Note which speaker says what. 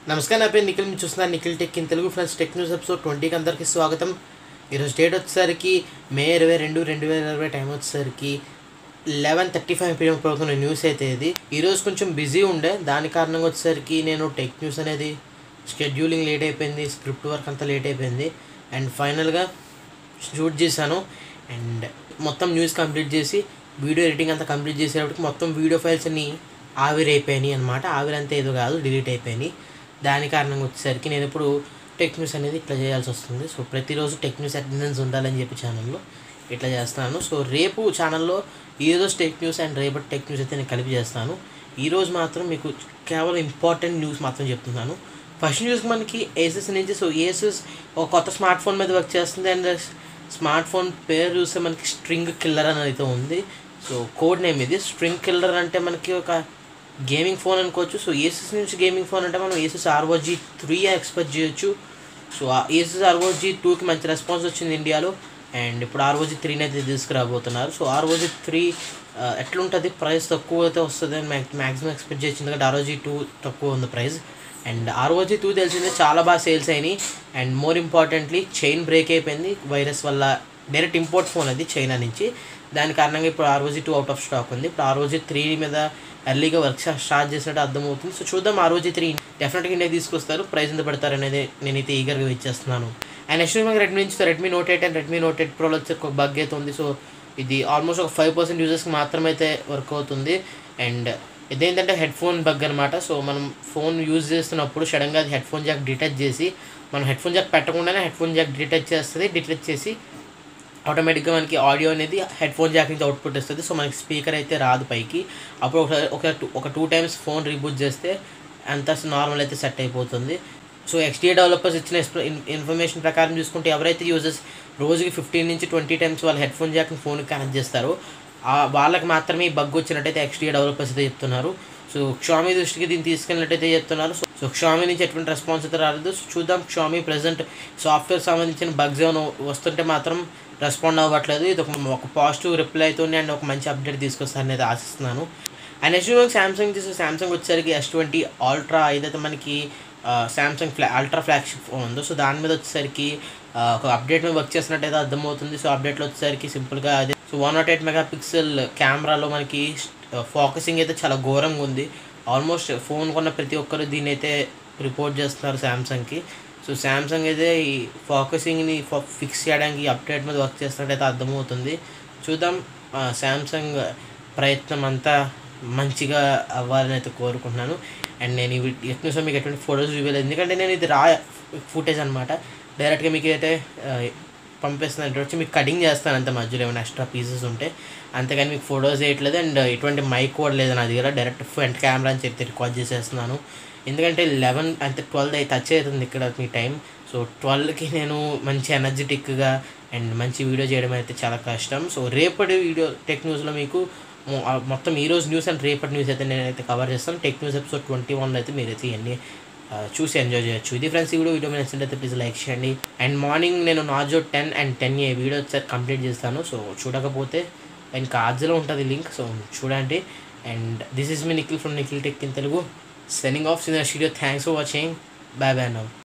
Speaker 1: నమస్కారం నా పేరు నిఖిల్ మీరు చూస్తున్నారు Nikhil tech in Telugu friends tech news episode ట్వంటీకి అందరికీ స్వాగతం ఈరోజు డేట్ వచ్చేసరికి మే ఇరవై రెండు రెండు వేల ఇరవై టైం వచ్చేసరికి లెవెన్ థర్టీ ఫైవ్ పిఎం పడుకున్న న్యూస్ అయితే ఇది ఈరోజు కొంచెం బిజీ ఉండే దాని కారణంగా వచ్చేసరికి నేను టెక్ న్యూస్ అనేది షెడ్యూలింగ్ లేట్ అయిపోయింది స్క్రిప్ట్ వర్క్ అంతా లేట్ అయిపోయింది అండ్ ఫైనల్గా షూట్ చేశాను అండ్ మొత్తం న్యూస్ కంప్లీట్ చేసి వీడియో ఎడిటింగ్ అంతా కంప్లీట్ చేసేటప్పటికి మొత్తం వీడియో ఫైల్స్ అన్ని ఆవిరి అయిపోయినాయి అనమాట ఆవిరి అంతా ఏదో కాదు డిలీట్ అయిపోయినాయి దాని కారణంగా వచ్చేసరికి నేను ఇప్పుడు టెక్ న్యూస్ అనేది ఇట్లా చేయాల్సి వస్తుంది సో ప్రతిరోజు టెక్ న్యూస్ అటెండెన్స్ ఉండాలని చెప్పి ఛానల్లో ఇట్లా చేస్తాను సో రేపు ఛానల్లో ఈరోజు టెక్ న్యూస్ అండ్ రేపటి టెక్ న్యూస్ అయితే నేను కలిపి చేస్తాను ఈరోజు మాత్రం మీకు కేవలం ఇంపార్టెంట్ న్యూస్ మాత్రం చెప్తున్నాను ఫస్ట్ న్యూస్ మనకి ఏసెస్ నుంచి సో ఏసెస్ ఒక కొత్త స్మార్ట్ ఫోన్ మీద వర్క్ చేస్తుంది అండ్ స్మార్ట్ ఫోన్ పేరు చూస్తే మనకి స్ట్రింగ్ కిల్లర్ అని అయితే ఉంది సో కోడ్ నేమ్ ఇది స్ట్రింగ్ కిల్లర్ అంటే మనకి ఒక గేమింగ్ ఫోన్ అనుకోవచ్చు సో ఏసెస్ నుంచి గేమింగ్ ఫోన్ అంటే మనం ఏసెస్ ఆర్ఓజీ త్రీ ఎక్స్పెక్ట్ చేయొచ్చు సో ఆ ఏసెస్ ఆర్ఓజీ టూకి మంచి రెస్పాన్స్ వచ్చింది ఇండియాలో అండ్ ఇప్పుడు ఆర్ఓజీ త్రీని అయితే తీసుకురాబోతున్నారు సో ఆర్ఓజీ త్రీ ఎట్లుంటుంది ప్రైస్ తక్కువ అయితే వస్తుంది అని మ్యాక్సిమం ఎక్స్పెక్ట్ చేసింది ఎందుకంటే ఆర్ఓజీ టూ తక్కువ ఉంది ప్రైస్ అండ్ ఆర్ఓజీ టూ తెలిసిందే చాలా బాగా సేల్స్ అయినాయి and more importantly chain break అయిపోయింది వైరస్ వల్ల డైరెక్ట్ ఇంపోర్ట్ ఫోన్ అది చైనా నుంచి దాని కారణంగా ఇప్పుడు ROG two out of stock ఉంది ఇప్పుడు ఆర్ఓజీ త్రీ మీద ఎర్లీగా వర్క్ స్టార్ట్ చేసినట్టు అర్థమవుతుంది సో చూద్దాం ఆర్ఓజీ త్రీ డెఫినెట్గా ఇండియాకి తీసుకొస్తారు ప్రైస్ ఎంత పెడతారు అనేది నేనైతే ఈగర్గా వెయిట్ చేస్తున్నాను అండ్ నెక్స్ట్ మనకి రెడ్మీ నుంచి Redmi note eight and Redmi note eight ప్రోలో వచ్చి ఒక బగ్ అయితే ఉంది సో ఇది ఆల్మోస్ట్ ఒక ఫైవ్ పర్సెంట్ యూజర్స్కి మాత్రమే అయితే వర్క్ అవుతుంది అండ్ ఇదేంటంటే హెడ్ ఫోన్ బగ్ అనమాట సో మనం ఫోన్ యూజ్ చేస్తున్నప్పుడు సడన్గా అది హెడ్ ఫోన్ జాక్ డిటచ్ చేసి మనం హెడ్ ఫోన్ జాక్ పెట్టకుండానే హెడ్ ఫోన్ జాక్ డిటచ్ చేస్తుంది డిటచ్ చేసి ఆటోమేటిక్గా మనకి ఆడియో అనేది హెడ్ ఫోన్ జాక్ నుంచి అవుట్పుట్ ఇస్తుంది సో మనకి స్పీకర్ అయితే రాదు పైకి అప్పుడు ఒక ఒక టూ ఒక టూ టైమ్స్ ఫోన్ రీబూట్ చేస్తే అంత నార్మల్ అయితే సెట్ అయిపోతుంది సో ఎక్స్టీఏ డెవలపర్స్ ఇచ్చిన ఇన్ఫర్మేషన్ ప్రకారం చూసుకుంటే ఎవరైతే యూజర్స్ రోజుకి ఫిఫ్టీన్ నుంచి ట్వంటీ టైమ్స్ వాళ్ళ హెడ్ ఫోన్ జాక్ని ఫోన్కి కనెక్ట్ చేస్తారో వాళ్ళకి మాత్రమే ఈ బగ్ వచ్చినట్టయితే ఎక్స్టీఏ డెవలపర్స్ అయితే చెప్తున్నారు సో క్షామీ దృష్టికి దీన్ని తీసుకెళ్ళినట్టయితే చెప్తున్నారు సో సో క్షామీ నుంచి ఎటువంటి రెస్పాన్స్ అయితే రాలేదు సో చూద్దాం క్షామీ ప్రజెంట్ సాఫ్ట్వేర్ సంబంధించిన బగ్స్ ఏమైనా వస్తుంటే మాత్రం రెస్పాండ్ అవ్వట్లేదు ఇది ఒక ఒక పాజిటివ్ రిప్లై అవుతుంది అండ్ ఒక మంచి అప్డేట్ తీసుకొస్తారని అయితే ఆశిస్తున్నాను అండ్ నెక్స్ట్ మనకి సామ్సంగ్ తీసే సామ్సంగ్ వచ్చేసరికి ఎస్ ట్వంటీ అల్ట్రా ఏదైతే మనకి సామ్సంగ్ ఫ్లా అల్ట్రా ఫ్లాగ్షిప్ ఫోన్ ఉందో సో దాని మీద వచ్చేసరికి ఒక అప్డేట్ మీద వర్క్ చేసినట్టయితే అర్థమవుతుంది సో అప్డేట్లో వచ్చేసరికి సింపుల్గా అదే so one naught eight megapixel కెమెరాలో మనకి ఫోకసింగ్ అయితే చాలా ఘోరంగా ఉంది ఆల్మోస్ట్ ఫోన్ కొన్న ప్రతి ఒక్కరు దీన్ని అయితే రిపోర్ట్ చేస్తున్నారు శాంసంగ్కి సో శాంసంగ్ అయితే ఈ ఫోకసింగ్ని ఫిక్స్ చేయడానికి అప్డేట్ మీద వర్క్ చేస్తున్నట్టయితే అర్థమవుతుంది చూద్దాం శాంసంగ్ ప్రయత్నం అంతా మంచిగా అవ్వాలని అయితే కోరుకుంటున్నాను అండ్ నేను ఇవి ఎక్కువ మీకు ఎటువంటి ఫొటోస్ ఇవ్వలేదు ఎందుకంటే నేను ఇది రా ఫుటేజ్ అనమాట డైరెక్ట్గా మీకు అయితే పంపిస్తున్నాను ఇటు వచ్చి మీకు కటింగ్ చేస్తాను అంత మధ్యలో ఏమైనా ఎక్స్ట్రా పీసెస్ ఉంటే అంతేగాని మీకు ఫొటోస్ వేయట్లేదు అండ్ ఎటువంటి మైక్ కూడా లేదు నా దగ్గర డైరెక్ట్ ఫ్రంట్ కెమెరా అని చెప్పి రికార్డ్ చేసేస్తున్నాను ఎందుకంటే లెవెన్ అంటే ట్వెల్వ్ అయితే టచ్ అవుతుంది ఇక్కడ మీ టైం సో ట్వెల్వ్కి నేను మంచి ఎనర్జెటిక్గా అండ్ మంచి వీడియో చేయడం అయితే చాలా కష్టం సో రేపటి వీడియో టెక్ న్యూస్లో మీకు మొత్తం ఈరోజు న్యూస్ అండ్ రేపటి న్యూస్ అయితే నేనైతే కవర్ చేస్తాను టెక్ న్యూస్ ఎపిసోడ్ ట్వంటీ వన్లో అయితే మీరైతే ఇవన్నీ చూసి ఎంజాయ్ చేయొచ్చు ఇది ఫ్రెండ్స్ ఈ వీడియో వీడియో మీద నచ్చినట్లయితే ప్లీజ్ లైక్ చేయండి అండ్ మార్నింగ్ నేను నాజో టెన్ అండ్ టెన్ ఏ వీడియో వచ్చారు కంప్లీట్ చేస్తాను సో చూడకపోతే ఇంకా ఆర్జ్లో ఉంటుంది లింక్ సో చూడండి and this is me Nikhil from Nikhil tech in Telugu sending off sin studio thanks for watching bye bye now